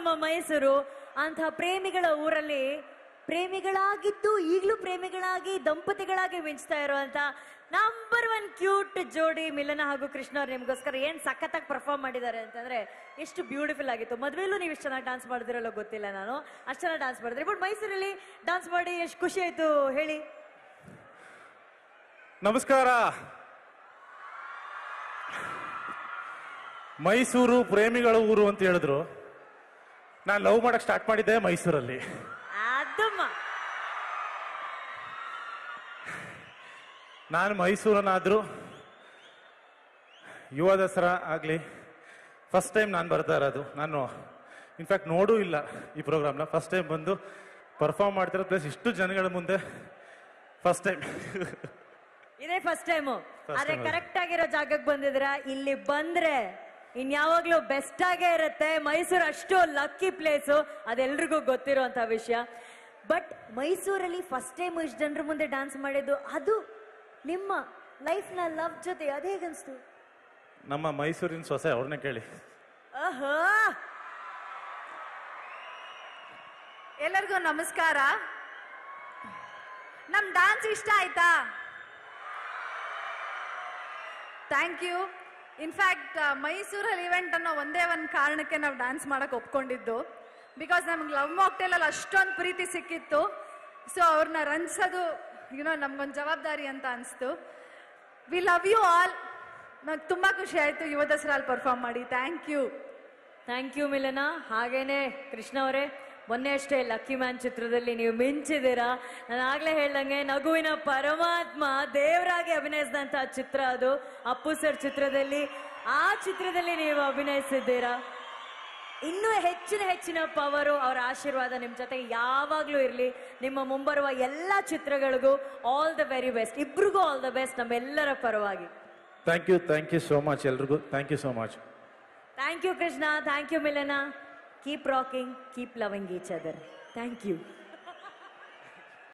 ನಮ್ಮ ಮೈಸೂರು ಅಂತಹ ಪ್ರೇಮಿಗಳ ಊರಲ್ಲಿ ಪ್ರೇಮಿಗಳಾಗಿದ್ದು ಈಗಲೂ ಪ್ರೇಮಿಗಳಾಗಿ ದಂಪತಿಗಳಾಗಿ ಮಿಂಚ್ತಾ ಇರುವಂತ ನಂಬರ್ ಒನ್ ಕ್ಯೂಟ್ ಜೋಡಿ ಮಿಲನ ಹಾಗೂ ಕೃಷ್ಣ ಅವ್ರು ನಿಮ್ಗೋಸ್ಕರ ಏನ್ ಸಖತ್ತಾಗಿ ಪರ್ಫಾರ್ಮ್ ಮಾಡಿದ್ದಾರೆ ಅಂತಂದ್ರೆ ಎಷ್ಟು ಬ್ಯೂಟಿಫುಲ್ ಆಗಿತ್ತು ಮದ್ವೆಲ್ಲೂ ನೀವು ಇಷ್ಟು ಚೆನ್ನಾಗಿ ಡಾನ್ಸ್ ಮಾಡಿದಿರಲ್ಲ ಗೊತ್ತಿಲ್ಲ ನಾನು ಅಷ್ಟು ಚೆನ್ನಾಗಿ ಡಾನ್ಸ್ ಮಾಡಿದ್ರಿ ಬಟ್ ಮೈಸೂರಲ್ಲಿ ಡಾನ್ಸ್ ಮಾಡಿ ಎಷ್ಟು ಖುಷಿ ಆಯ್ತು ಹೇಳಿ ನಮಸ್ಕಾರ ಮೈಸೂರು ಪ್ರೇಮಿಗಳ ಊರು ಅಂತ ಹೇಳಿದ್ರು ನಾನು ಲವ್ ಮಾಡಕ್ ಸ್ಟಾರ್ಟ್ ಮಾಡಿದ್ದೆ ಮೈಸೂರಲ್ಲಿ ಅದಮ್ಮ ನಾನು ಮೈಸೂರನ್ನಾದ್ರೂ ಯುವ ದಸರಾ ಆಗಲಿ ಫಸ್ಟ್ ಟೈಮ್ ನಾನು ಬರ್ತಾ ಇರೋದು ನಾನು ಇನ್ಫ್ಯಾಕ್ಟ್ ನೋಡೂ ಇಲ್ಲ ಈ ಪ್ರೋಗ್ರಾಮ್ನ ಫಸ್ಟ್ ಟೈಮ್ ಬಂದು ಪರ್ಫಾರ್ಮ್ ಮಾಡ್ತಿರೋ ಪ್ಲಸ್ ಇಷ್ಟು ಜನಗಳ ಮುಂದೆ ಫಸ್ಟ್ ಟೈಮ್ ಇದೇ ಫಸ್ಟ್ ಟೈಮು First ಆದ್ರೆ time. ಕರೆಕ್ಟ್ ಆಗಿರೋ ಜಾಗಕ್ಕೆ ಬಂದಿದ್ರ ಇಲ್ಲಿ ಬಂದ್ರೆ ಇನ್ಯಾವಾಗ್ಲೂ ಬೆಸ್ಟ್ ಆಗೇ ಇರುತ್ತೆ ಮೈಸೂರು ಅಷ್ಟು ಲಕ್ಕಿ ಪ್ಲೇಸು ಅದೆಲ್ರಿಗೂ ಗೊತ್ತಿರುವಂತ ವಿಷಯ ಬಟ್ ಮೈಸೂರಲ್ಲಿ ಫಸ್ಟ್ ಟೈಮ್ ಇಷ್ಟು ಜನರ ಮುಂದೆ ಡಾನ್ಸ್ ಮಾಡಿದ್ದು ಅದು ನಿಮ್ಮ ಲೈಫ್ ನ ಲವ್ ಜೊತೆ ಅದೇ ಹೇಗನ್ಸ್ತು ನಮ್ಮ ಮೈಸೂರಿನ ಸೊಸೆ ಅವ್ರನ್ನೇ ಕೇಳಿ ಆಹಾ ಎಲ್ಲರಿಗೂ ನಮಸ್ಕಾರ ನಮ್ ಡಾನ್ಸ್ ಇಷ್ಟ ಆಯ್ತಾ ಥ್ಯಾಂಕ್ ಯು ಇನ್ಫ್ಯಾಕ್ಟ್ ಮೈಸೂರಲ್ಲಿ ಇವೆಂಟ್ ಅನ್ನೋ ಒಂದೇ ಒಂದು ಕಾರಣಕ್ಕೆ ನಾವು ಡ್ಯಾನ್ಸ್ ಮಾಡಕ್ ಒಪ್ಕೊಂಡಿದ್ದು ಬಿಕಾಸ್ ನಮ್ಗೆ ಲವ್ ಮಾಕ್ಟೇಲಲ್ಲಿ ಅಷ್ಟೊಂದು ಪ್ರೀತಿ ಸಿಕ್ಕಿತ್ತು ಸೊ ಅವ್ರನ್ನ ರಂಜಿಸೋದು ಯುನೋ ನಮ್ಗೊಂದು ಜವಾಬ್ದಾರಿ ಅಂತ ಅನಿಸ್ತು ವಿ ಲವ್ ಯು ಆಲ್ ನಂಗೆ ತುಂಬ ಖುಷಿ ಆಯಿತು ಯುವ ದಸರಲ್ಲಿ ಪರ್ಫಾರ್ಮ್ ಮಾಡಿ thank you thank you Milana ಹಾಗೇನೆ ಕೃಷ್ಣ ಅವರೇ ಮೊನ್ನೆ ಅಷ್ಟೇ ಲಕ್ಕಿ ಮ್ಯಾನ್ ಚಿತ್ರದಲ್ಲಿ ನೀವು ಮಿಂಚಿದ್ದೀರಾ ನಾನು ಆಗ್ಲೇ ಹೇಳ್ದಂಗೆ ನಗುವಿನ ಪರಮಾತ್ಮ ದೇವರಾಗಿ ಅಭಿನಯಿಸಿದಂತ ಚಿತ್ರ ಅದು ಅಪ್ಪು ಸರ್ ಚಿತ್ರದಲ್ಲಿ ಆ ಚಿತ್ರದಲ್ಲಿ ನೀವು ಅಭಿನಯಿಸಿದ್ದೀರಾ ಇನ್ನೂ ಹೆಚ್ಚಿನ ಹೆಚ್ಚಿನ ಪವರು ಅವರ ಆಶೀರ್ವಾದ ನಿಮ್ಮ ಜೊತೆ ಯಾವಾಗ್ಲೂ ಇರಲಿ ನಿಮ್ಮ ಮುಂಬರುವ ಎಲ್ಲ ಚಿತ್ರಗಳಿಗೂ ಆಲ್ ದ ವೆರಿ ಬೆಸ್ಟ್ ಇಬ್ರಿಗೂ ಆಲ್ ದ ಬೆಸ್ಟ್ ನಮ್ಮೆಲ್ಲರ ಪರವಾಗಿ thank you thank you so much ಎಲ್ರಿಗೂ thank you so much thank you Krishna thank you Milana keep rocking keep loving each other thank you